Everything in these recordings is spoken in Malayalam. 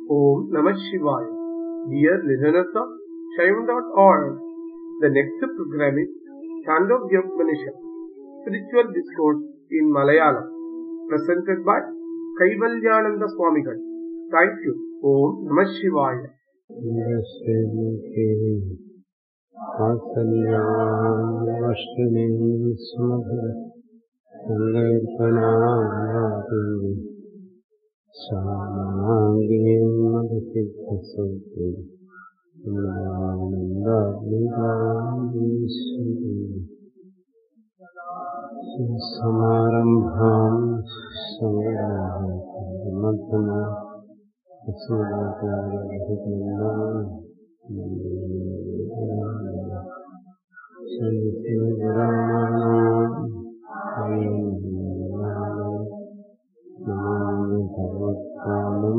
Om Namah Shivaya. Dear listeners of Shaivan.org, the next program is Chandogya Upanishad, Spiritual Discourse in Malayalam, presented by Kaivalyananda Swamigal. Thank you. Om Namah Shivaya. ആസന്യാഷ്ടമേ സ്മൃതി സങ്കൽപ്പനാതി സാമാംഗീമതസിദ്ധസൗഖ്യം സമാരംഭാം മധ്യമ നമാമി ഭഗവത്പാദം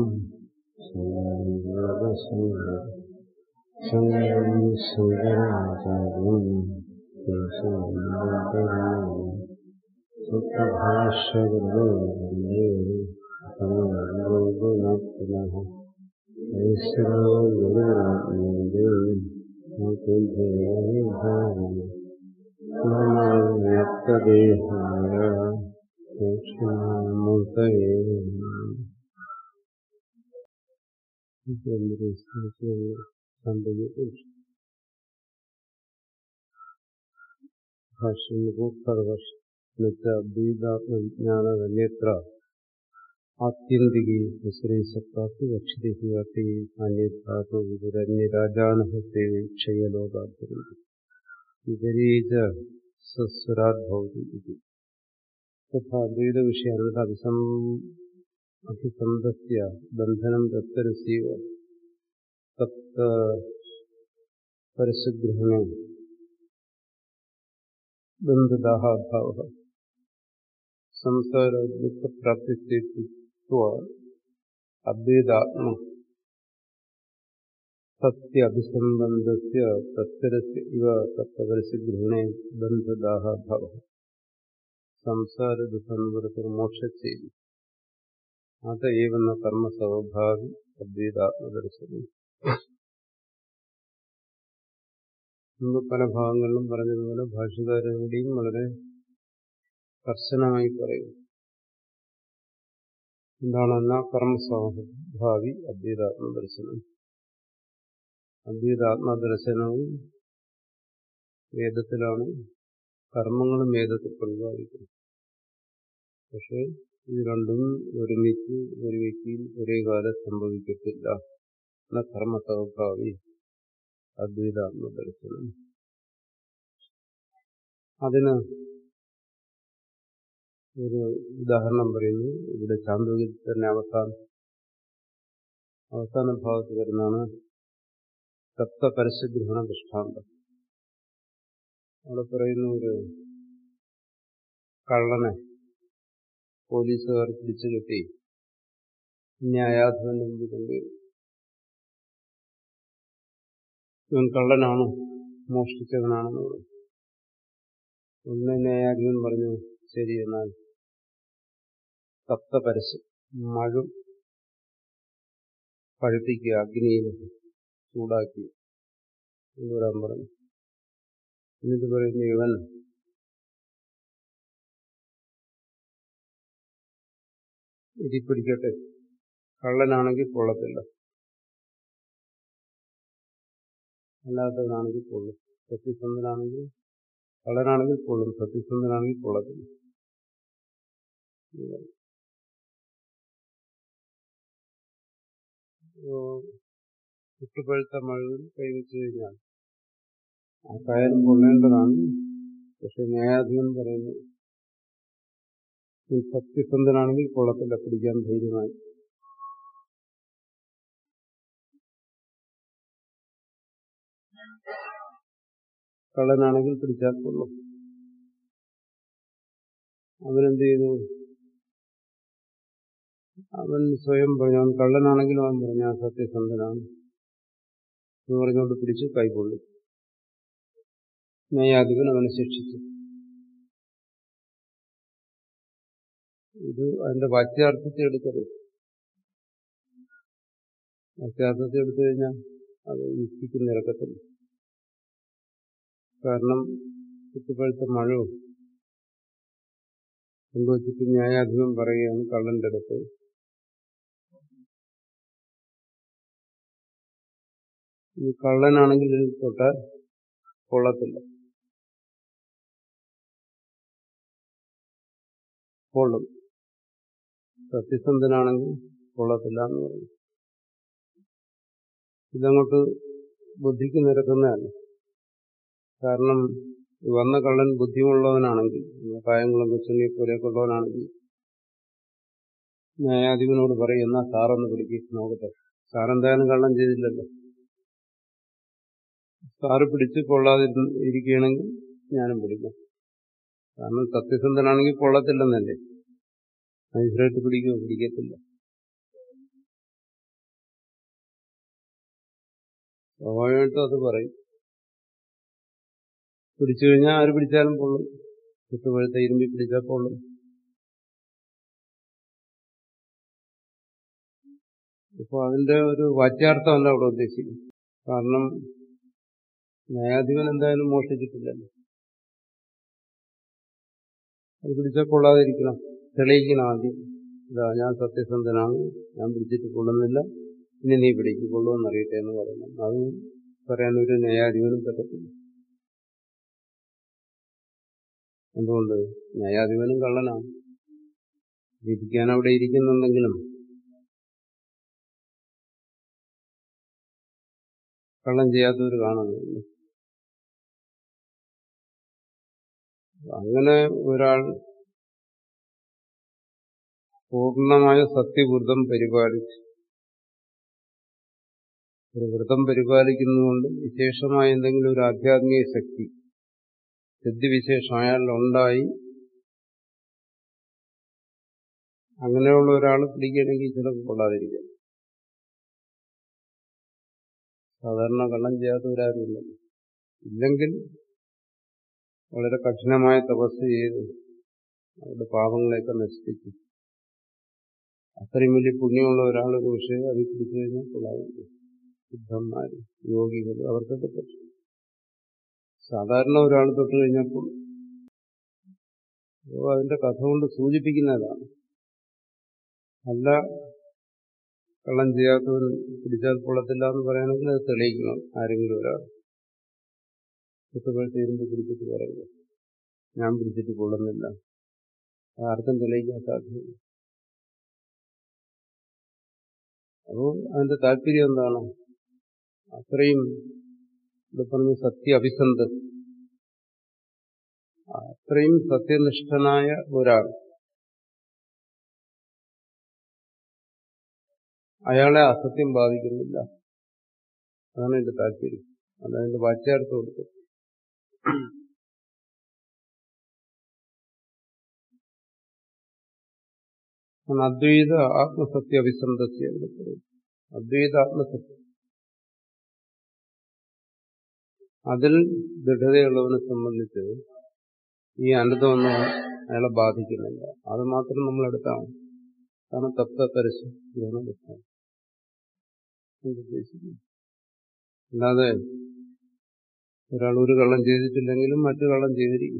ശങ്കരം ശങ്കരാചാര്യം സുപ്രഭാഷ്യകൃതേ പുനഃ ഈശ്വരോ ഗുരുരാത്മേന്ദ്രേ വ്യക്തദേഹായ ദക്ഷിണാമൂർത്തയേ ഭാഷ്യദ്വീതാത്മജ്ഞാനന്യത്ര ആത്യന്തികി ശ്രീസത്താത്തി വക്ഷിതി അന്യധാതുരന്യരാജാനഹത്തെ ക്ഷയലോകാന്തരം വിപരീത സസ്വരാത് ഭവതി ഇത് തഥാ അദ്വൈത വിഷയാനുള്ള അഭിസം അഭിസന്ധസ്യ ബന്ധനം തത്തരസീവ തത്ത പരശഗ്രഹണ ബന്ധദാഹാഭാവ സംസാര ദുഃഖപ്രാപ്തിത്വ അദ്വൈതാത്മ സത്യാഭിസംബന്ധസ്യ തത്തരസ്യ ഇവ തത്വപരസ്യഗ്രഹണേ ബന്ധദാഹാഭാവ സംസാര ദുഃഖനിവൃത്തിർമോക്ഷച്ചെയ്തി അത ഏവന്ന കർമ്മസ്വഭാവി അദ്വൈതാത്മദർശനം മുമ്പ് പല ഭാഗങ്ങളിലും പറഞ്ഞതുപോലെ ഭാഷകാരനുടെയും വളരെ കർശനമായി പറയും എന്താണെന്ന കർമ്മസ്വഭാവി അദ്വൈതാത്മദർശനം അദ്വൈതാത്മദർശനവും വേദത്തിലാണ് കർമ്മങ്ങളും വേദത്തിൽ പ്രതിപാദിക്കുന്നത് പക്ഷെ ഇത് രണ്ടും ഒരുമിച്ച് ഒരു വ്യക്തിയിൽ ഒരേ കാലം സംഭവിക്കത്തില്ല എന്ന കർമ്മസ്വഭാവി അദ്വൈതാത്മദർശനം അതിന് ഒരു ഉദാഹരണം പറയുന്നു ഇവിടെ ചാന്തോക്യത്തിൽ തന്നെ അവസാനം അവസാന ഭാഗത്ത് വരുന്നതാണ് സപ്തപരശഗ്രഹണ ദൃഷ്ടാന്തം അവിടെ പറയുന്ന ഒരു കള്ളനെ പോലീസുകാർ പിടിച്ചു കെട്ടി ന്യായാധിപന്റെ മുമ്പിൽ കൊണ്ടുവരും ഇവൻ കള്ളനാണ് മോഷ്ടിച്ചവനാണെന്ന് പറഞ്ഞു ഒന്ന് ന്യായാധിപൻ പറഞ്ഞു ശരി എന്നാൽ സപ്തപരശ് മഴും പഴുപ്പിക്കുക അഗ്നിയിൽ ചൂടാക്കി കൊണ്ടുവരാൻ പറഞ്ഞു എന്നിട്ട് പറയുന്നു ഇവൻ ഇതി പിടിക്കട്ടെ കള്ളനാണെങ്കിൽ കൊള്ളത്തില്ല അല്ലാത്തവനാണെങ്കിൽ കൊള്ളും സത്യസന്ധനാണെങ്കിൽ കള്ളനാണെങ്കിൽ കൊള്ളും സത്യസന്ധനാണെങ്കിൽ കൊള്ളത്തില്ല ചുട്ടുപഴുത്ത മഴവിൽ കൈവച്ചു കഴിഞ്ഞാൽ ആ കയർ കൊള്ളേണ്ടതാണ് പക്ഷെ ന്യായാധിപൻ പറയുന്നു നീ സത്യസന്ധനാണെങ്കിൽ കൊള്ളത്തില്ല പിടിക്കാൻ ധൈര്യമായി കള്ളനാണെങ്കിൽ പിടിച്ചാൽ കൊള്ളും അവനെന്ത് ചെയ്തു അവൻ സ്വയം പറഞ്ഞു അവൻ കള്ളനാണെങ്കിലും അവൻ പറഞ്ഞു ആ സത്യസന്ധനാണ് എന്ന് പറഞ്ഞുകൊണ്ട് പിടിച്ച് കൈകൊള്ളു ന്യായാധിപൻ അവനെ ശിക്ഷിച്ചു ഇത് അതിന്റെ വാച്യാർത്ഥത്തെ എടുക്കരുത് അത്യാസത്തെ എടുത്തു കഴിഞ്ഞാൽ അത് യുക്തിക്ക് നിരക്കത്തില്ല കാരണം ചുറ്റുപഴുത്ത മഴവും കൊണ്ടുവച്ചിട്ട് ന്യായാധിപൻ പറയുകയാണ് കള്ളന്റെ അടുത്ത് ഈ കള്ളനാണെങ്കിൽ ഇതിൽ തൊട്ടാൽ കൊള്ളത്തില്ല കൊള്ളും സത്യസന്ധനാണെങ്കിൽ കൊള്ളത്തില്ല എന്ന് പറയും ഇതങ്ങോട്ട് ബുദ്ധിക്ക് നിരക്കുന്നതല്ല കാരണം വന്ന കള്ളൻ ബുദ്ധിമുള്ളവനാണെങ്കിൽ കായംകുളം കൊച്ചുണ്ണിയെ പോലെയൊക്കെ ഉള്ളവനാണെങ്കിൽ ന്യായാധിപനോട് പറയും എന്നാ സാറൊന്ന് പിടിക്കും നോക്കട്ടെ സാറെന്തായാലും കള്ളം ചെയ്തില്ലല്ലോ സാറ് പിടിച്ച് കൊള്ളാതെ ഇരിക്കുകയാണെങ്കിൽ ഞാനും പിടിക്കാം കാരണം സത്യസന്ധനാണെങ്കിൽ കൊള്ളത്തില്ലെന്നല്ലേ മജിസ്ട്രേറ്റ് പിടിക്കുമോ പിടിക്കത്തില്ല സ്വാഭാവികമായിട്ടും അത് പറയും പിടിച്ചു കഴിഞ്ഞാൽ ആര് പിടിച്ചാലും കൊള്ളും ചുറ്റുപഴുത്ത ഇരുമ്പി പിടിച്ചാൽ കൊള്ളും ഇപ്പോൾ അതിന്റെ ഒരു വാച്യാർത്ഥമല്ല അവിടെ ഉദ്ദേശിക്കുന്നത് കാരണം ന്യായാധിപൻ എന്തായാലും മോഷ്ടിച്ചിട്ടില്ലല്ലോ അത് പിടിച്ചാൽ കൊള്ളാതിരിക്കണം തെളിയിക്കണം ആദ്യം ഇതാ ഞാൻ സത്യസന്ധനാണ് ഞാൻ പിടിച്ചിട്ട് കൊള്ളുന്നില്ല ഇനി നീ പിടിക്ക് കൊള്ളുമെന്നറിയട്ടെ എന്ന് പറയണം അത് പറയാൻ ഒരു ന്യായാധിപനും പറ്റത്തില്ല എന്തുകൊണ്ട് ന്യായാധിപനും കള്ളനാണ് വിധിക്കാൻ അവിടെ ഇരിക്കുന്നുണ്ടെങ്കിലും കള്ളം ചെയ്യാത്തവർ കാണുന്നില്ല അങ്ങനെ ഒരാൾ പൂർണ്ണമായ സത്യവ്രതം പരിപാലിച്ച് ഒരു വ്രതം പരിപാലിക്കുന്നതുകൊണ്ട് വിശേഷമായ എന്തെങ്കിലും ഒരു ആധ്യാത്മിക ശക്തി സിദ്ധിവിശേഷം അയാളിലുണ്ടായി അങ്ങനെയുള്ള ഒരാൾ പിടിക്കുകയാണെങ്കിൽ ചിലപ്പോൾ കൊള്ളാതിരിക്കാം സാധാരണ കള്ളം ചെയ്യാത്തവരാരുമില്ല ഇല്ലെങ്കിൽ വളരെ കഠിനമായ തപസ് ചെയ്ത് അവരുടെ പാപങ്ങളെയൊക്കെ നശിപ്പിച്ചു അത്രയും വലിയ പുണ്യമുള്ള ഒരാൾ ഒരു വിഷയം അത് പിടിച്ചു കഴിഞ്ഞാൽ കൊള്ളാതില്ല സിദ്ധന്മാർ യോഗികൾ അവർക്കൊക്കെ പറ്റും സാധാരണ ഒരാൾ തൊട്ട് കഴിഞ്ഞപ്പോൾ അതിന്റെ കഥ കൊണ്ട് സൂചിപ്പിക്കുന്നതാണ് അല്ല കള്ളം ചെയ്യാത്തവൻ പിടിച്ചാൽ കൊള്ളത്തില്ല എന്ന് പറയുകയാണെങ്കിൽ അത് തെളിയിക്കണം ആരെങ്കിലും ഒരാൾ കുത്തുകൾ തീരുമ്പ് പിടിച്ചിട്ട് പറയുക ഞാൻ പിടിച്ചിട്ട് കൊള്ളുന്നില്ല ആർക്കും തെളിയിക്കാൻ സാധ്യതയില്ല അപ്പോൾ അതിന്റെ താല്പര്യം എന്താണ് അത്രയും ഇവിടെ പറഞ്ഞ സത്യ അഭിസന്ധ അത്രയും സത്യനിഷ്ഠനായ ഒരാൾ അയാളെ അസത്യം ബാധിക്കുന്നില്ല അതാണ് എന്റെ താല്പര്യം അതതിന്റെ വാച്യാർത്ഥം കൊടുത്തത് അദ്വൈത ആത്മസത്യ അഭിസന്ധസ്യ ഇവിടെ പറയും അദ്വൈത ആത്മസത്യം അതിൽ ദൃഢതയുള്ളവനെ സംബന്ധിച്ച് ഈ അനന്തമൊന്നും അയാളെ ബാധിക്കുന്നില്ല അത് മാത്രം നമ്മൾ എടുത്താണ് കാരണം തത്വപരശം ഗ്രഹണപുസ്തകം അല്ലാതെ ഒരാൾ ഒരു കള്ളം ചെയ്തിട്ടില്ലെങ്കിലും മറ്റു കള്ളം ചെയ്തിരിക്കും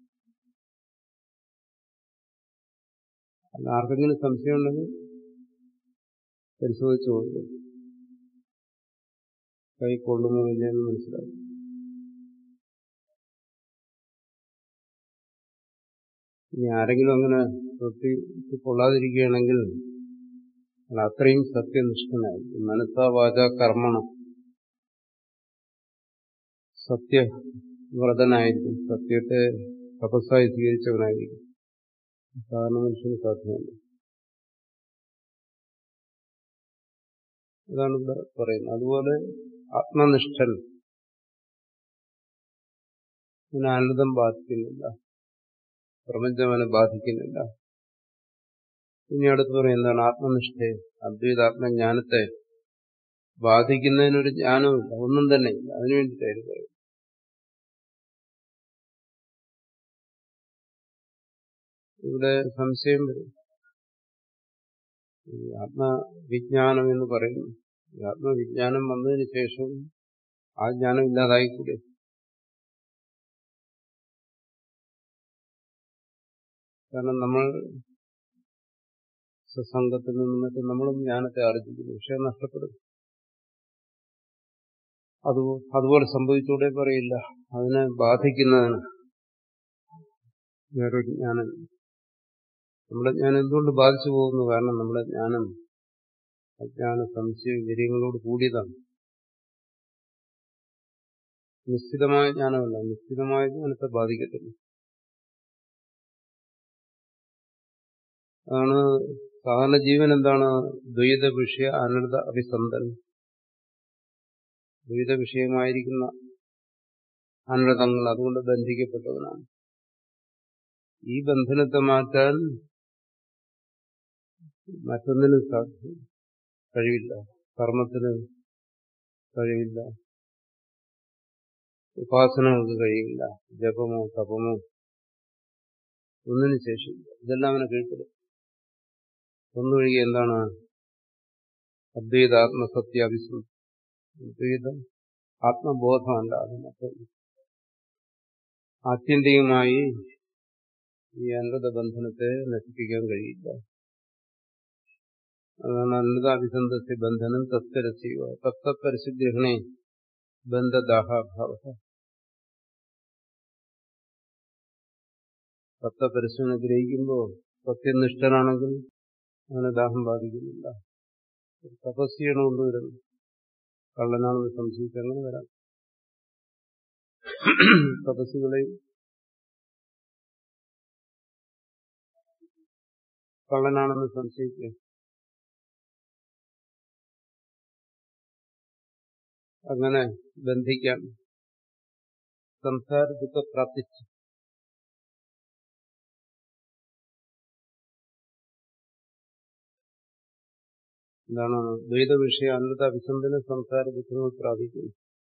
അല്ല ആർക്കെങ്കിലും സംശയം ഉണ്ടെങ്കിൽ പരിശോധിച്ചു നോക്കുക കൈ കൊള്ളുമോ ഇല്ലെന്ന് മനസ്സിലാവും ഇനി ആരെങ്കിലും അങ്ങനെ തൊട്ടി കൊള്ളാതിരിക്കുകയാണെങ്കിൽ അയാൾ അത്രയും സത്യനിഷ്ഠനായി മനസ്സാ വാച കർമ്മണം സത്യവ്രതനായിരിക്കും സത്യത്തെ തപസ്സായി സ്വീകരിച്ചവനായിരിക്കും സാധാരണ മനുഷ്യന് സാധ്യമല്ല അതാണ് ഇവിടെ പറയുന്നത് അതുപോലെ ആത്മനിഷ്ഠൻ അവന് ആനന്ദം ബാധിക്കുന്നില്ല പ്രപഞ്ചം അവനെ ബാധിക്കുന്നില്ല ഇനി അടുത്ത് പറയും എന്താണ് ആത്മനിഷ്ഠയെ അദ്വൈതാത്മജ്ഞാനത്തെ ബാധിക്കുന്നതിനൊരു ജ്ഞാനമില്ല ഒന്നും തന്നെ ഇല്ല അതിനു വേണ്ടിയിട്ടായിരുന്നു പറയും ഇവിടെ സംശയം വരും ആത്മവിജ്ഞാനം എന്ന് പറയുന്നു ആത്മവിജ്ഞാനം വന്നതിന് ശേഷം ആ ജ്ഞാനം ഇല്ലാതായിക്കൂടെ കാരണം നമ്മൾ സത്സംഗത്തിൽ നിന്നും മറ്റും നമ്മളും ജ്ഞാനത്തെ ആർജിക്കുന്നു പക്ഷെ നഷ്ടപ്പെടും അത് അതുപോലെ സംഭവിച്ചൂടെ പറയില്ല അതിനെ ബാധിക്കുന്നതിന് വേറൊരു ജ്ഞാനം നമ്മുടെ ജ്ഞാനം എന്തുകൊണ്ട് ബാധിച്ചു പോകുന്നു കാരണം നമ്മുടെ ജ്ഞാനം അജ്ഞാന സംശയ വിവരങ്ങളോട് കൂടിയതാണ് നിശ്ചിതമായ ജ്ഞാനമല്ല നിശ്ചിതമായ ജ്ഞാനത്തെ ബാധിക്കത്തില്ല അതാണ് സാധാരണ ജീവൻ എന്താണ് ദ്വൈത വിഷയ അനർഥ അഭിസന്ധനം ദ്വൈത വിഷയമായിരിക്കുന്ന അനർത്ഥങ്ങൾ അതുകൊണ്ട് ബന്ധിക്കപ്പെട്ടവനാണ് ഈ ബന്ധനത്തെ മാറ്റാൻ മറ്റൊന്നിനും കഴിവില്ല കർമ്മത്തിന് കഴിവില്ല ഉപാസനകൾക്ക് കഴിയില്ല ജപമോ തപമോ ഒന്നിനും ശേഷിയില്ല ഇതെല്ലാം അവനെ കീഴ്പ്പെടും ഒന്നൊഴികെ എന്താണ് അദ്വൈത ആത്മസത്യ അഭിസം അദ്വൈതം ആത്മബോധമല്ല അത് മറ്റൊന്ന് ആത്യന്തികമായി ഈ അനൃത ബന്ധനത്തെ നശിപ്പിക്കാൻ കഴിയില്ല അതാണ് അനൃതാഭിസന്ധസ്യ ബന്ധനം തത്പരസ്യവ തത്വപരശുഗ്രഹണേ ബന്ധദാഹാഭാവ തത്വപരശുവിനെ ഗ്രഹിക്കുമ്പോൾ സത്യനിഷ്ഠനാണെങ്കിൽ അവന് ദാഹം ബാധിക്കുന്നില്ല തപസ് ചെയ്യണമെന്ന് വരുന്നു കള്ളനാണെന്ന് സംശയിച്ച് അങ്ങനെ വരാം തപസ്സുകളെയും കള്ളനാണെന്ന് സംശയിക്കുക അങ്ങനെ ബന്ധിക്കാം സംസാര ദുഃഖപ്രാപ്തിച്ച് എന്താണ് ദ്വൈത വിഷയ അനൃത അഭിസന്ധന സംസാര ദുഃഖങ്ങൾ പ്രാപിക്കുന്നു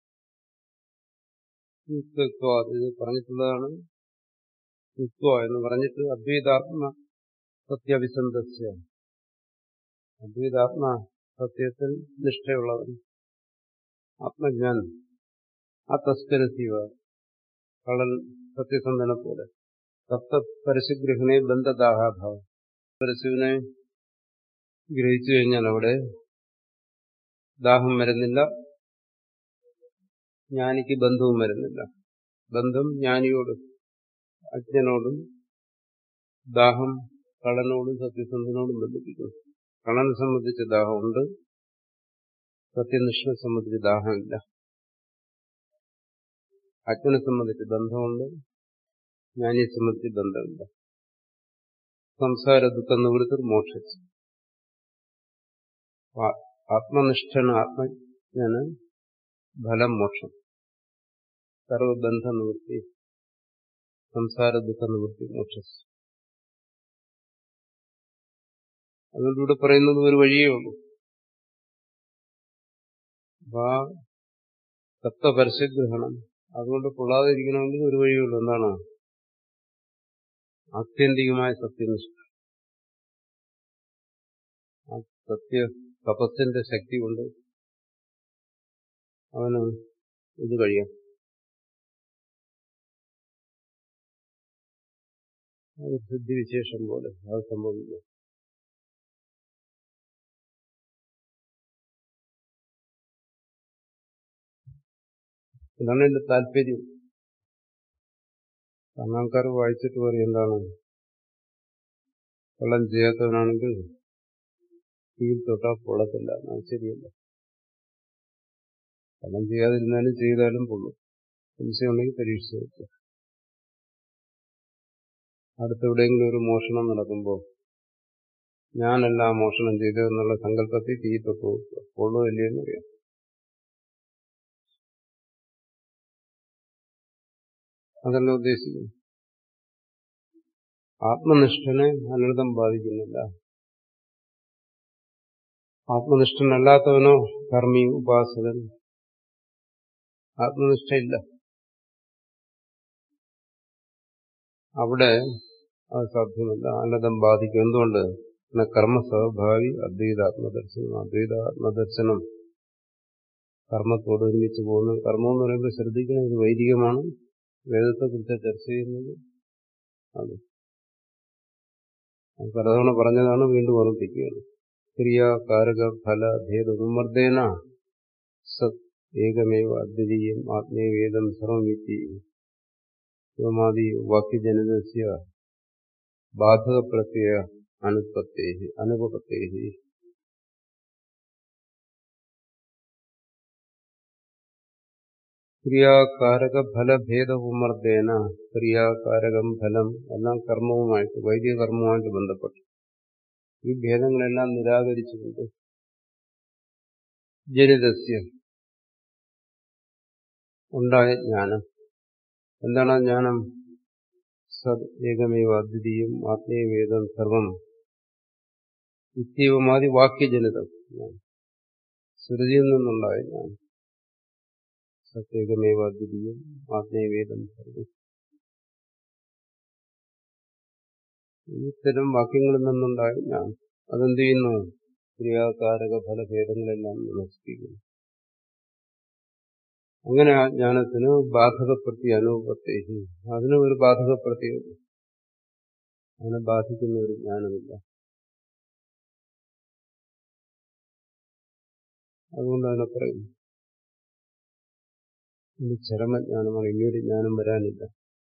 യുക്തത്വ ഇത് പറഞ്ഞിട്ടുള്ളതാണ് യുക്വ എന്ന് പറഞ്ഞിട്ട് അദ്വൈതാത്മ സത്യാഭിസന്ധസ്യ അദ്വൈതാത്മ സത്യത്തിൽ നിഷ്ഠയുള്ളവൻ ആത്മജ്ഞാനം ആ തസ്കരസീവ കള്ളൻ സത്യസന്ധനെ പോലെ തത്വ പരശുഗ്രഹണെ ബന്ധദാഹാഭാവം പരശുവിനെ ഗ്രഹിച്ചു കഴിഞ്ഞാൽ അവിടെ ദാഹം വരുന്നില്ല ജ്ഞാനിക്ക് ബന്ധവും വരുന്നില്ല ബന്ധം ജ്ഞാനിയോടും അജ്ഞനോടും ദാഹം കള്ളനോടും സത്യസന്ധനോടും ബന്ധിപ്പിക്കുന്നു കള്ളനെ സംബന്ധിച്ച് ദാഹമുണ്ട് സത്യനിഷ്ഠനെ സംബന്ധിച്ച് ദാഹമില്ല അജ്ഞനെ സംബന്ധിച്ച് ബന്ധമുണ്ട് ജ്ഞാനിയെ സംബന്ധിച്ച് ബന്ധമില്ല സംസാര ദുഃഖം നിവൃത്തി മോക്ഷിച്ചു ആത്മനിഷ്ഠന് ആത്മജ്ഞന് ഫലം മോക്ഷം സർവബന്ധ നിവൃത്തി സംസാര ദുഃഖ നിവൃത്തി മോക്ഷസ് അതുകൊണ്ട് ഇവിടെ പറയുന്നത് ഒരു വഴിയേ ഉള്ളൂ അപ്പൊ ആ തത്വപരശഗ്രഹണം അതുകൊണ്ട് കൊള്ളാതിരിക്കണമെങ്കിൽ ഒരു വഴിയേ ഉള്ളൂ എന്താണ് ആത്യന്തികമായ സത്യനിഷ്ഠ ആ സത്യ തപസ്സിന്റെ ശക്തി കൊണ്ട് അവന് ഇത് കഴിയാം അത് സിദ്ധിവിശേഷം പോലെ അത് സംഭവിക്കും ഇതാണ് എന്റെ താല്പര്യം ആൾക്കാർ വായിച്ചിട്ട് പറയും എന്താണ് വെള്ളം ചെയ്യാത്തവനാണെങ്കിൽ തീയിൽ തൊട്ടാൽ പൊള്ളത്തില്ല അത് ശരിയല്ല വെള്ളം ചെയ്യാതിരുന്നാലും ചെയ്താലും പൊള്ളും സംശയമുണ്ടെങ്കിൽ പരീക്ഷിച്ച് വെക്കുക അടുത്തെവിടെയെങ്കിലും ഒരു മോഷണം നടക്കുമ്പോൾ ഞാനല്ല ആ മോഷണം ചെയ്തതെന്നുള്ള സങ്കല്പത്തിൽ തീ തൊട്ട് നോക്കുക പൊള്ളോ ഇല്ലയെന്ന് അറിയാം അതല്ല ഉദ്ദേശിക്കുന്നു ആത്മനിഷ്ഠനെ അനർത്ഥം ബാധിക്കുന്നില്ല ആത്മനിഷ്ഠനല്ലാത്തവനോ കർമ്മി ഉപാസകൻ ആത്മനിഷ്ഠയില്ല അവിടെ അത് സാധ്യമല്ല അനന്തം ബാധിക്കും എന്തുകൊണ്ട് കർമ്മസ്വഭാവി അദ്വൈതാത്മദർശനം അദ്വൈതാത്മദർശനം കർമ്മത്തോട് ഒരുമിച്ച് പോകുന്നു കർമ്മം എന്ന് പറയുമ്പോൾ ശ്രദ്ധിക്കണം ഇത് വൈദികമാണ് വേദത്തെക്കുറിച്ച് ചർച്ച ചെയ്യുന്നത് അത് പലതവണ പറഞ്ഞതാണ് വീണ്ടും ഓർമ്മിപ്പിക്കുകയാണ് ക്രിയ കാരക ഫല ഭേദ വിമർദ്ദേന സത് ഏകമേവ അദ്വിതീയം ആത്മീയവേദം സർവമിത്തി ശിവമാതി വാക്യജനിതസ്യ ബാധകപ്രത്യയ അനുപത്തേ അനുപത്തേ ക്രിയാകാരക ഫലഭേദ ഉമർദ്ദേന ക്രിയാകാരകം ഫലം എല്ലാം കർമ്മവുമായിട്ട് വൈദിക കർമ്മവുമായിട്ട് ബന്ധപ്പെട്ടു ഈ ഭേദങ്ങളെല്ലാം നിരാകരിച്ചുകൊണ്ട് ജനിതസ്യ ഉണ്ടായ ജ്ഞാനം എന്താണ് ആ ജ്ഞാനം സത് ഏകമേവ അദ്വിതീയം ആത്മീയവേദം സർവം നിത്യവുമാതി വാക്യജനിതം ശ്രുതിയിൽ നിന്നുണ്ടായ ജ്ഞാനം സത്യേകമേവ അദ്വിതീയം ആത്മീയവേദം സർവം ഇത്തരം വാക്യങ്ങളിൽ നിന്നുണ്ടായ ജ്ഞാനം അതെന്ത് ചെയ്യുന്നു ക്രിയാകാരക ഫലഭേദങ്ങളെല്ലാം നമസ്കരിക്കുന്നു അങ്ങനെ ആ ജ്ഞാനത്തിന് ബാധകപ്രതി അനുപത്തേഹി അതിന് ഒരു ബാധകപ്രത്യേകത അതിനെ ബാധിക്കുന്ന ഒരു ജ്ഞാനമില്ല അതുകൊണ്ട് അതിനെ പറയുന്നു ഇത് ചരമജ്ഞാനമാണ് ഇനിയൊരു ജ്ഞാനം വരാനില്ല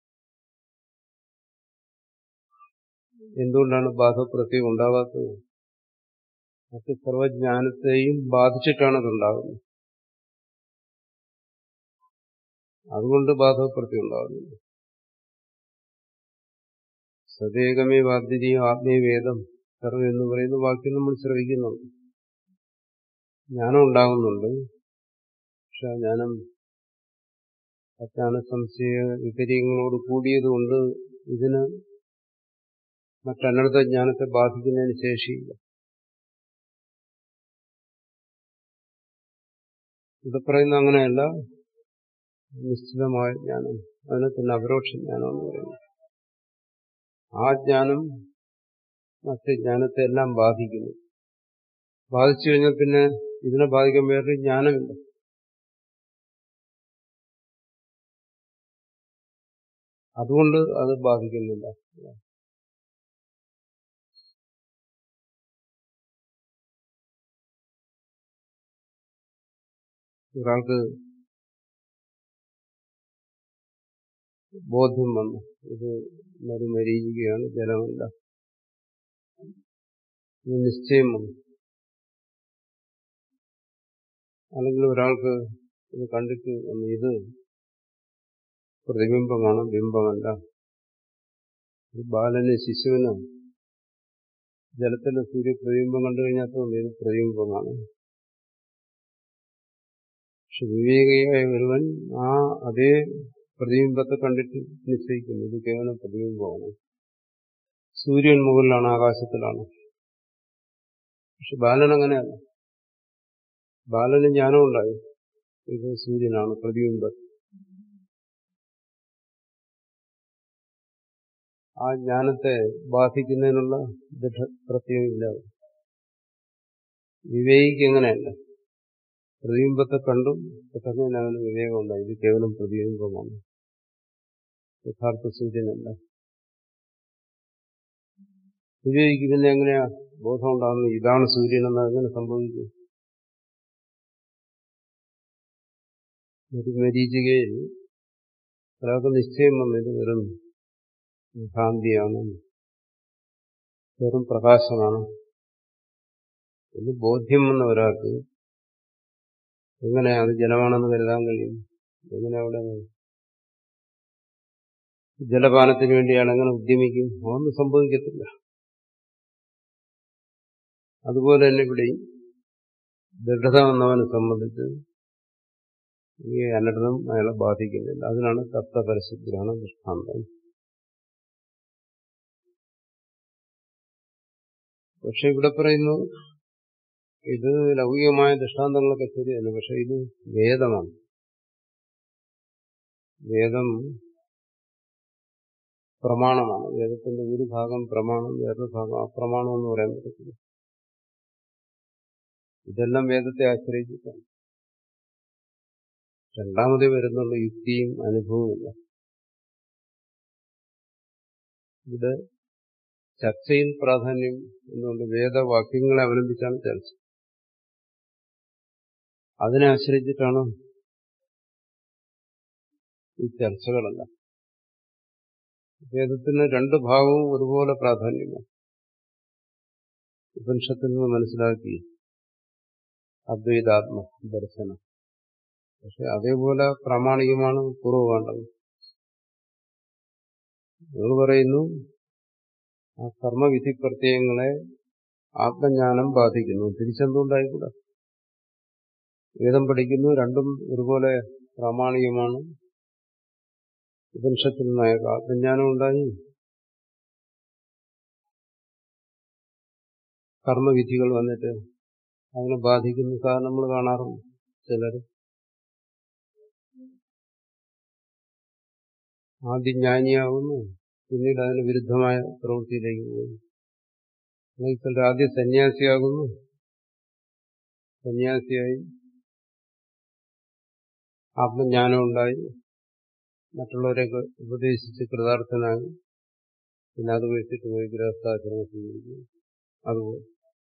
എന്തുകൊണ്ടാണ് ബാധപ്രത്യേകം ഉണ്ടാകാത്തത് മറ്റ് സർവജ്ഞാനത്തെയും ബാധിച്ചിട്ടാണ് അതുണ്ടാകുന്നത് അതുകൊണ്ട് ബാധപ്രത്യം ഉണ്ടാകുന്നില്ല സതേകമേ വാദ്യതീയ ആത്മീയവേദം സർവം എന്ന് പറയുന്ന വാക്യം നമ്മൾ ശ്രവിക്കുന്നുണ്ട് ജ്ഞാനം ഉണ്ടാകുന്നുണ്ട് പക്ഷെ ആ ജ്ഞാനം അജ്ഞാന സംശയ വിപര്യങ്ങളോട് കൂടിയതുകൊണ്ട് ഇതിന് മറ്റനർത്ഥ ജ്ഞാനത്തെ ബാധിക്കുന്നതിന് ശേഷിയില്ല ഇവിടെ പറയുന്ന അങ്ങനെയല്ല നിശ്ചിതമായ ജ്ഞാനം അതിനെ തന്നെ അപരോക്ഷ ജ്ഞാനം എന്ന് പറയുന്നു ആ ജ്ഞാനം മറ്റ് ജ്ഞാനത്തെ എല്ലാം ബാധിക്കുന്നു ബാധിച്ചു കഴിഞ്ഞാൽ പിന്നെ ഇതിനെ ബാധിക്കാൻ വേറൊരു ജ്ഞാനമില്ല അതുകൊണ്ട് അത് ബാധിക്കുന്നില്ല ഒരാൾക്ക് ബോധ്യം വന്നു ഇത് മരുമരീചികയാണ് ജലമല്ല ഇത് നിശ്ചയം വന്നു അല്ലെങ്കിൽ ഒരാൾക്ക് ഇത് കണ്ടിട്ട് വന്നു ഇത് പ്രതിബിംബമാണ് ബിംബമല്ല ഒരു ബാലന് ശിശുവിന് ജലത്തിലെ സൂര്യപ്രതിബിംബം കണ്ടു കഴിഞ്ഞാൽ തോന്നി ഇത് പ്രതിബിംബമാണ് പക്ഷെ വിവേകിയായ ഒരുവൻ ആ അതേ പ്രതിബിംബത്തെ കണ്ടിട്ട് നിശ്ചയിക്കുന്നു ഇത് കേവലം പ്രതിബിംബമാണ് സൂര്യൻ മുകളിലാണ് ആകാശത്തിലാണ് പക്ഷെ ബാലൻ അങ്ങനെയല്ല ബാലന് ജ്ഞാനം ഉണ്ടായി ഇത് സൂര്യനാണ് പ്രതിബിംബം ആ ജ്ഞാനത്തെ ബാധിക്കുന്നതിനുള്ള ദൃഢപ്രത്യമില്ല വിവേകിക്ക് എങ്ങനെയല്ല പ്രതിബിംബത്തെ കണ്ടും പെട്ടെന്ന് തന്നെ അവന് വിവേകമുണ്ടായി ഇത് കേവലം പ്രതിബിംബമാണ് യഥാർത്ഥ സൂര്യനല്ല വിവേകിക്ക് പിന്നെ എങ്ങനെയാ ബോധം ഉണ്ടാകുന്നത് ഇതാണ് സൂര്യൻ എന്ന് എങ്ങനെ സംഭവിക്കും ഒരു മരീചികയിൽ ഒരാൾക്ക് നിശ്ചയം വന്നത് വെറും ഭ്രാന്തിയാണ് വെറും പ്രകാശമാണ് ഇത് ബോധ്യം വന്ന ഒരാൾക്ക് എങ്ങനെ അത് ജലമാണെന്ന് കരുതാൻ കഴിയും എങ്ങനെ അവിടെ ജലപാനത്തിന് വേണ്ടിയാണ് എങ്ങനെ ഉദ്യമിക്കും അതൊന്നും സംഭവിക്കത്തില്ല അതുപോലെ തന്നെ ഇവിടെയും ദൃഢത വന്നവനെ സംബന്ധിച്ച് ഈ അനർത്ഥം അയാളെ ബാധിക്കുന്നില്ല അതിനാണ് തത്വപരശുദ്ധിയാണ് ദൃഷ്ടാന്തം പക്ഷെ ഇവിടെ പറയുന്നു ഇത് ലൗകികമായ ദൃഷ്ടാന്തങ്ങളൊക്കെ ശരിയല്ല പക്ഷെ ഇത് വേദമാണ് വേദം പ്രമാണമാണ് വേദത്തിന്റെ ഒരു ഭാഗം പ്രമാണം വേറൊരു ഭാഗം അപ്രമാണം എന്ന് പറയാൻ പറ്റത്തില്ല ഇതെല്ലാം വേദത്തെ ആശ്രയിച്ചിട്ടാണ് രണ്ടാമതേ വരുന്നുള്ള യുക്തിയും അനുഭവവുമില്ല ഇവിടെ ചർച്ചയിൽ പ്രാധാന്യം എന്നുകൊണ്ട് വേദവാക്യങ്ങളെ അവലംബിച്ചാണ് ചർച്ച അതിനെ ആശ്രയിച്ചിട്ടാണ് ഈ ചർച്ചകളെല്ലാം വേദത്തിന് രണ്ട് ഭാഗവും ഒരുപോലെ പ്രാധാന്യമാണ് ഉപനിഷത്തിൽ നിന്ന് മനസ്സിലാക്കി അദ്വൈതാത്മ ദർശനം പക്ഷെ അതേപോലെ പ്രാമാണികമാണ് പൂർവ്വകാണ്ഡം നിങ്ങൾ പറയുന്നു ആ കർമ്മവിധി പ്രത്യയങ്ങളെ ആത്മജ്ഞാനം ബാധിക്കുന്നു തിരിച്ചെന്തുണ്ടായിക്കൂടാ വേദം പഠിക്കുന്നു രണ്ടും ഒരുപോലെ പ്രാമാണികമാണ് ഉപനിഷത്തിൽ നിന്നായ ആത്മജ്ഞാനം ഉണ്ടായി കർമ്മവിധികൾ വന്നിട്ട് അതിനെ ബാധിക്കുന്ന സാധനം നമ്മൾ കാണാറുണ്ട് ചിലർ ആദ്യം ജ്ഞാനിയാവുന്നു പിന്നീട് അതിന് വിരുദ്ധമായ പ്രവൃത്തിയിലേക്ക് പോകുന്നു അല്ലെങ്കിൽ ചിലർ ആദ്യം സന്യാസിയാകുന്നു സന്യാസിയായി ആത്മജ്ഞാനം ഉണ്ടായി മറ്റുള്ളവരെയൊക്കെ ഉപദേശിച്ച് കൃതാർത്ഥനായി പിന്നെ അത് വെച്ചിട്ട് പോയി ഗൃഹസ്ഥാചരണം സ്വീകരിക്കുന്നു അതുപോലെ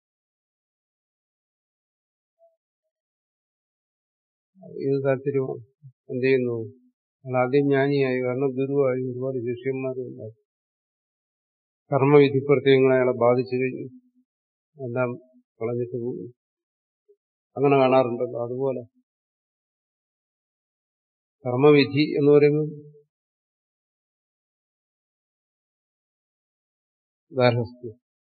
ഇത് താല്പര്യമാണ് എന്ത് ചെയ്യുന്നു അയാൾ ആദ്യം ജ്ഞാനിയായി കാരണം ഗുരുവായി ഒരുപാട് ശിഷ്യന്മാരുണ്ടായി കർമ്മവിധി പ്രത്യയങ്ങളെ അയാളെ ബാധിച്ചു കഴിഞ്ഞു എല്ലാം കളഞ്ഞിട്ട് പോകും അങ്ങനെ കാണാറുണ്ടല്ലോ അതുപോലെ കർമ്മവിധി എന്ന് പറയുമ്പോൾ ഗാർഹസ്ഥ്യം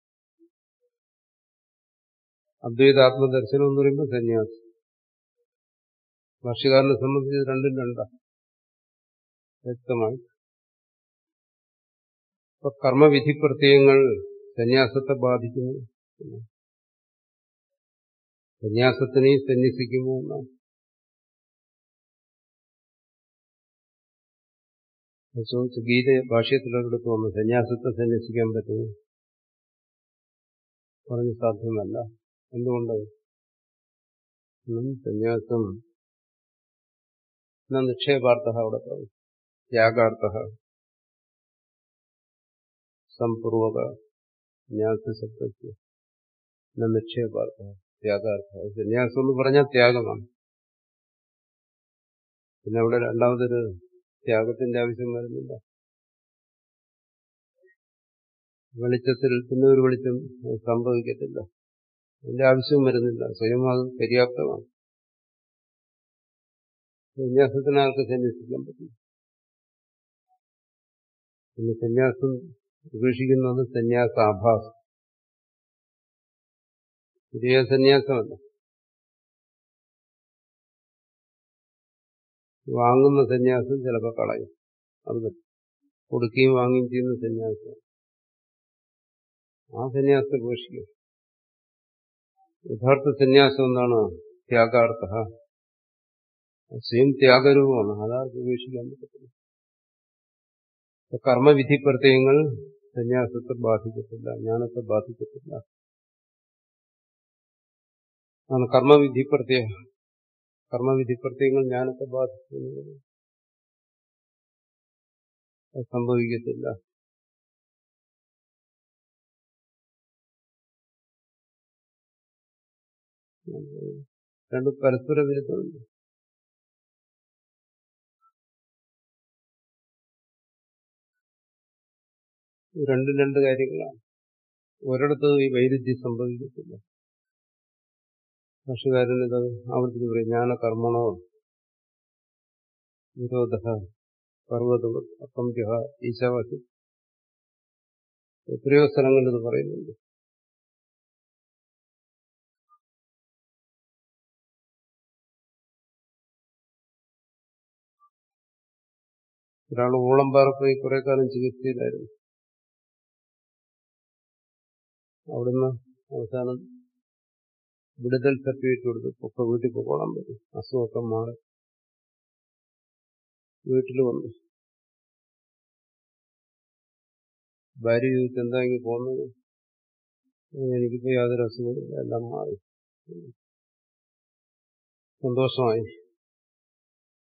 അദ്വൈതാത്മദർശനം എന്ന് പറയുമ്പോൾ സന്യാസം ഭാഷ്യകാരനെ സംബന്ധിച്ച് രണ്ടും രണ്ടാണ് വ്യക്തമായി ഇപ്പൊ കർമ്മവിധി പ്രത്യയങ്ങൾ സന്യാസത്തെ ബാധിക്കുന്നു സന്യാസത്തിനെയും സന്യസിക്കുമോ എന്നാണ് ചോദിച്ചു ഗീത ഭാഷ്യത്തിലൊരിടത്ത് വന്നു സന്യാസത്തെ സന്യസിക്കാൻ പറ്റുമോ പറഞ്ഞ് സാധ്യമല്ല എന്തുകൊണ്ട് സന്യാസം നിക്ഷേപാർത്ഥ അവിടെ പറയും ത്യാഗാർത്ഥ സംപൂർവക ന്യാസശബ്ദത്തിൽ നിക്ഷേപാർത്ഥ ത്യാഗാർത്ഥ സന്യാസം എന്ന് പറഞ്ഞാൽ ത്യാഗമാണ് പിന്നെ അവിടെ രണ്ടാമതൊരു ത്യാഗത്തിന്റെ ആവശ്യം വരുന്നില്ല വെളിച്ചത്തിൽ പിന്നെ ഒരു വെളിച്ചം സംഭവിക്കത്തില്ല അതിന്റെ ആവശ്യവും വരുന്നില്ല സ്വയം അത് പര്യാപ്തമാണ് സന്യാസത്തിന് ആൾക്ക് സന്യസിക്കാൻ പറ്റും പിന്നെ സന്യാസം ഉപേക്ഷിക്കുന്നത് സന്യാസാഭാസം ശരിയായ സന്യാസമല്ല വാങ്ങുന്ന സന്യാസം ചിലപ്പോൾ കളയും അത് പറ്റും കൊടുക്കുകയും വാങ്ങുകയും ചെയ്യുന്ന സന്യാസം ആ സന്യാസത്തെ ഉപേക്ഷിക്കും യഥാർത്ഥ സന്യാസം എന്താണ് ത്യാഗാർത്ഥ സ്വയം ത്യാഗരൂപമാണ് അതാർക്ക് ഉപേക്ഷിക്കാൻ പറ്റത്തില്ല കർമ്മവിധി പ്രത്യയങ്ങൾ സന്യാസത്തെ ബാധിക്കത്തില്ല ജ്ഞാനത്തെ ബാധിക്കത്തില്ല ആണ് കർമ്മവിധി പ്രത്യയ കർമ്മവിധി പ്രത്യയങ്ങൾ ജ്ഞാനത്തെ ബാധിക്കുന്നത് സംഭവിക്കത്തില്ല രണ്ട് പരസ്പര വിരുദ്ധമുണ്ട് രണ്ടും രണ്ട് കാര്യങ്ങളാണ് ഒരിടത്ത് ഈ വൈരുദ്ധ്യം സംഭവിക്കത്തില്ല ഭാഷകാരൻ ഇത് ആവർത്തിച്ച് പറയും ജ്ഞാന കർമ്മണോ വിരോധ പർവ്വത അസംഖ്യ ഈശാവാക്യം എത്രയോ സ്ഥലങ്ങളിൽ ഇത് പറയുന്നുണ്ട് ഒരാൾ ഊളംപാറ പോയി കുറെ കാലം ചികിത്സയിലായിരുന്നു അവിടുന്ന് അവസാനം വിടുതൽ സർട്ടിഫിക്കറ്റ് കൊടുത്തു ഒക്കെ വീട്ടിൽ പോകോളാൻ പറ്റും അസുഖമൊക്കെ മാറി വീട്ടിൽ വന്നു ഭാര്യ ചോദിച്ചു എന്താ ഇങ്ങനെ പോകുന്നത് എനിക്കിപ്പോ യാതൊരു അസുഖമില്ല എല്ലാം മാറി സന്തോഷമായി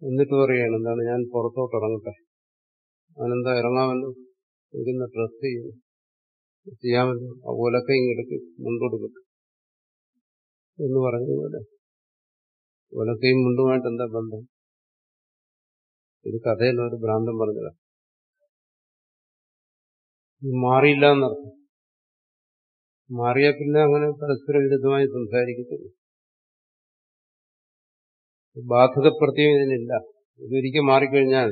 എന്നിട്ട് പറയുകയാണ് എന്താണ് ഞാൻ പുറത്തോട്ട് ഇറങ്ങട്ടെ അവനെന്താ ഇറങ്ങാമല്ലോ ഇരുന്ന് ഡ്രസ് ചെയ്യുന്നു ചെയ്യാമല്ലോ ആ ഒലക്ക ഇങ്ങെടുക്ക് മുണ്ടൊടുക്കട്ടെ എന്ന് പറഞ്ഞതുപോലെ ഒലക്കയും മുണ്ടുമായിട്ട് എന്താ ബന്ധം ഇത് കഥയിൽ ഒരു ഭ്രാന്തം പറഞ്ഞതാ മാറിയില്ല എന്നർത്ഥം മാറിയ പിന്നെ അങ്ങനെ പരസ്പര വിരുദ്ധമായി സംസാരിക്കത്തില്ല ബാധകപ്രത്യം ഇതിനില്ല ഇതൊരിക്കൽ മാറിക്കഴിഞ്ഞാൽ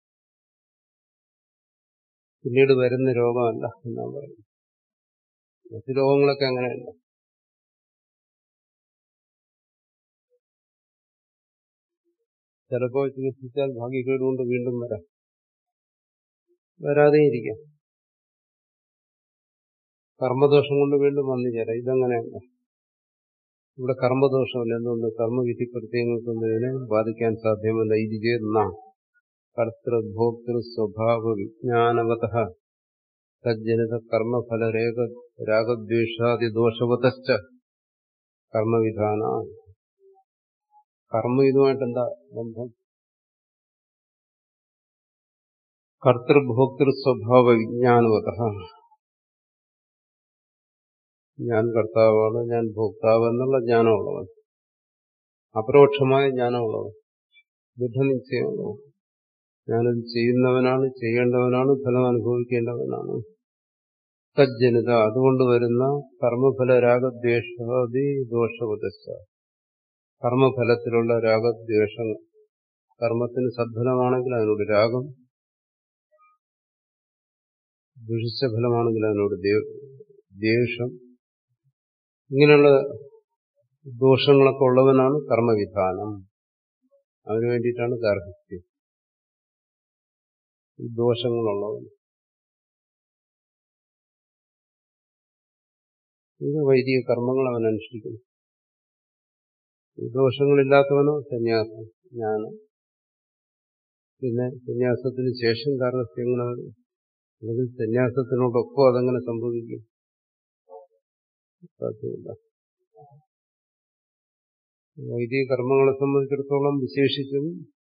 പിന്നീട് വരുന്ന രോഗമല്ല എന്നാണ് പറയുന്നത് മറ്റു രോഗങ്ങളൊക്കെ അങ്ങനെയല്ല ചിലപ്പോൾ ചികിത്സിച്ചാൽ ഭാഗ്യക്കേടുകൊണ്ട് വീണ്ടും വരാം വരാതെ ഇരിക്കാം കർമ്മദോഷം കൊണ്ട് വീണ്ടും വന്നു ചേരാം ഇതങ്ങനെയല്ല ഇവിടെ കർമ്മദോഷമല്ല എന്തുകൊണ്ട് കർമ്മവിധി പ്രത്യേകങ്ങൾക്കൊന്നും ഇതിനെ ബാധിക്കാൻ സാധ്യമല്ല ഇത് ചേർന്ന കർത്തൃഭോക്തൃ സ്വഭാവ വിജ്ഞാനവത തജ്ജനിത കർമ്മഫല രേഖ രാഗദ്വേഷാദി ദോഷവതശ്ച കർമ്മവിധാന കർമ്മ ഇതുമായിട്ട് എന്താ ബന്ധം കർത്തൃഭോക്തൃ സ്വഭാവ വിജ്ഞാനവത ഞാൻ കർത്താവാണ് ഞാൻ ഭോക്താവ് എന്നുള്ള ജ്ഞാനമുള്ളവൻ അപരോക്ഷമായ ജ്ഞാനമുള്ളവൻ ദൃഢനിശ്ചയമുള്ളവൻ ഞാനത് ചെയ്യുന്നവനാണ് ചെയ്യേണ്ടവനാണ് ഫലം അനുഭവിക്കേണ്ടവനാണ് തജ്ജനിത അതുകൊണ്ട് വരുന്ന കർമ്മഫല രാഗദ്വേഷാദി ദോഷവദശ കർമ്മഫലത്തിലുള്ള രാഗദ്വേഷങ്ങൾ കർമ്മത്തിന് സദ്ഫലമാണെങ്കിൽ അതിനോട് രാഗം ദുഷിച്ച ഫലമാണെങ്കിൽ അതിനോട് ദ്വേഷം ഇങ്ങനെയുള്ള ദോഷങ്ങളൊക്കെ ഉള്ളവനാണ് കർമ്മവിധാനം അതിനു വേണ്ടിയിട്ടാണ് ഗാർഹിത്യം ദോഷങ്ങളുള്ളവൻ ഇത് വൈദിക കർമ്മങ്ങൾ അവൻ അനുഷ്ഠിക്കുന്നു ദോഷങ്ങളില്ലാത്തവനോ സന്യാസം ജ്ഞാനം പിന്നെ സന്യാസത്തിന് ശേഷം ഗാർഹസ്ഥ്യങ്ങൾ അല്ലെങ്കിൽ സന്യാസത്തിനോടൊപ്പം അതങ്ങനെ സംഭവിക്കും സാധ്യമല്ല വൈദിക കർമ്മങ്ങളെ സംബന്ധിച്ചിടത്തോളം വിശേഷിച്ചും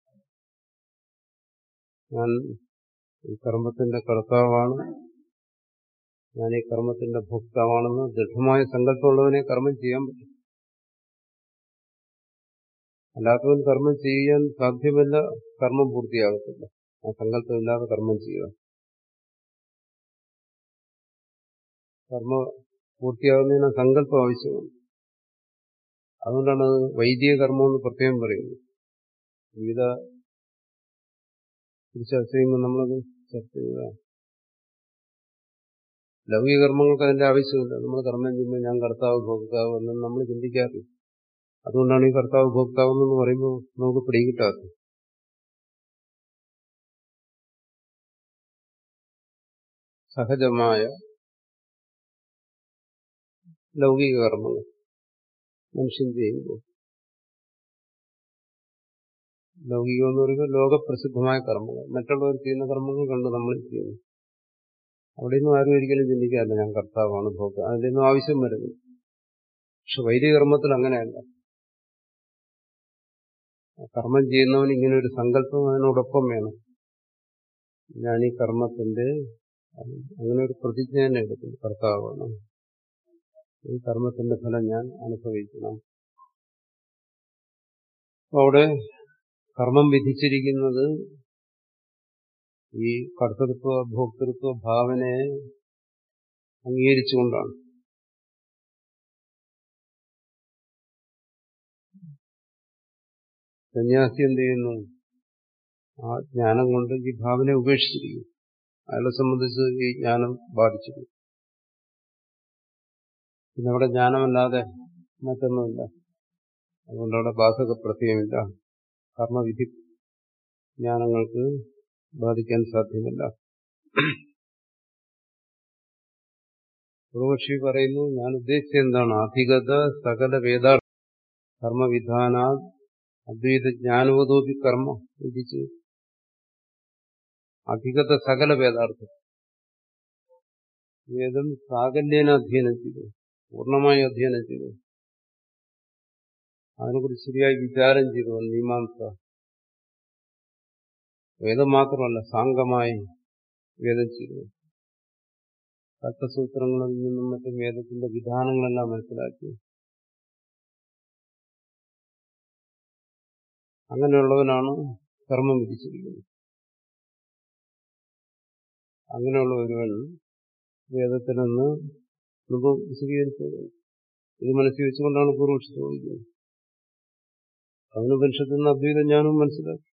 ഞാൻ ഈ കർമ്മത്തിന്റെ കർത്താവാണ് ഞാൻ ഈ കർമ്മത്തിന്റെ ഭോക്താവാണെന്ന് ദൃഢമായ സങ്കല്പമുള്ളവനെ കർമ്മം ചെയ്യാൻ പറ്റും അല്ലാത്തവൻ കർമ്മം ചെയ്യാൻ സാധ്യമല്ല കർമ്മം പൂർത്തിയാകത്തില്ല ആ സങ്കല്പമില്ലാതെ കർമ്മം ചെയ്യുക കർമ്മ പൂർത്തിയാകുന്നതിന് സങ്കല്പം ആവശ്യമാണ് അതുകൊണ്ടാണ് വൈദിക കർമ്മം എന്ന് പ്രത്യേകം പറയുന്നത് വിവിധ ചർച്ച ചെയ്യുമ്പോൾ നമ്മളത് ചർച്ച ചെയ്യുക ലൗകിക കർമ്മങ്ങൾക്ക് അതിന്റെ ആവശ്യമില്ല നമ്മൾ കർമ്മം ചെയ്യുമ്പോൾ ഞാൻ കർത്താവ് ഭോക്താവ് എന്നും നമ്മൾ ചിന്തിക്കാറില്ല അതുകൊണ്ടാണ് ഈ കർത്താവ് ഭോക്താവ് എന്ന് പറയുമ്പോൾ നമുക്ക് പിടികിട്ടാത്തത് സഹജമായ ലൗകിക കർമ്മങ്ങൾ മനുഷ്യൻ ചെയ്യുമ്പോൾ ലൗകികം എന്ന് പറയുമ്പോൾ ലോകപ്രസിദ്ധമായ കർമ്മങ്ങൾ മറ്റുള്ളവർ ചെയ്യുന്ന കർമ്മങ്ങൾ കണ്ട് നമ്മൾ ചെയ്യുന്നു അവിടെയൊന്നും ആരും ഒരിക്കലും ചിന്തിക്കാറില്ല ഞാൻ കർത്താവാണ് ഭോക്താവ് അതിൻ്റെ ഒന്നും ആവശ്യം വരുന്നു പക്ഷെ വൈദിക കർമ്മത്തിൽ അങ്ങനെയല്ല കർമ്മം ചെയ്യുന്നവൻ ഇങ്ങനെ ഒരു സങ്കല്പം അതിനോടൊപ്പം വേണം ഞാൻ ഈ കർമ്മത്തിന്റെ അങ്ങനെ ഒരു പ്രതിജ്ഞ തന്നെ എടുക്കും കർത്താവാണ് ഈ കർമ്മത്തിന്റെ ഫലം ഞാൻ അനുഭവിക്കണം അവിടെ കർമ്മം വിധിച്ചിരിക്കുന്നത് ഈ കർത്തൃത്വ ഭോക്തൃത്വ ഭാവനയെ അംഗീകരിച്ചുകൊണ്ടാണ് സന്യാസി എന്ത് ചെയ്യുന്നു ആ ജ്ഞാനം കൊണ്ട് ഈ ഭാവനയെ ഉപേക്ഷിച്ചിരിക്കുന്നു അയാളെ സംബന്ധിച്ച് ഈ ജ്ഞാനം ബാധിച്ചിരിക്കുന്നു പിന്നെ അവിടെ ജ്ഞാനമല്ലാതെ മറ്റൊന്നുമില്ല അതുകൊണ്ട് അവിടെ ബാധക പ്രത്യയമില്ല കർമ്മവിധി ജ്ഞാനങ്ങൾക്ക് ബാധിക്കാൻ സാധ്യമല്ല പൂർവക്ഷി പറയുന്നു ഞാൻ ഉദ്ദേശിച്ചത് എന്താണ് അധികത സകല വേദാർത്ഥ കർമ്മവിധാന അദ്വൈത ജ്ഞാനവതോപി കർമ്മ വിധിച്ച് അധികത സകല വേദാർത്ഥം വേദം സാകല്യേന അധ്യയനം ചെയ്തു പൂർണ്ണമായി അധ്യയനം ചെയ്തു അതിനെക്കുറിച്ച് ശരിയായി വിചാരം ചെയ്തു മീമാംസ വേദം മാത്രമല്ല സാംഗമായി വേദം ചെയ്തു തത്വസൂത്രങ്ങളിൽ നിന്നും മറ്റും വേദത്തിന്റെ വിധാനങ്ങളെല്ലാം മനസ്സിലാക്കി അങ്ങനെയുള്ളവനാണ് കർമ്മം വിധിച്ചിരിക്കുന്നത് അങ്ങനെയുള്ള ഒരുവൻ വേദത്തിൽ നിന്ന് മുമ്പ് വിശദീകരിച്ചത് ഇത് മനസ്സിൽ വെച്ചുകൊണ്ടാണ് പൂർവക്ഷ ചോദിക്കുന്നത് അവനുപനിഷത്തിൽ നിന്ന് അദ്വൈതം ഞാനും മനസ്സിലാക്കി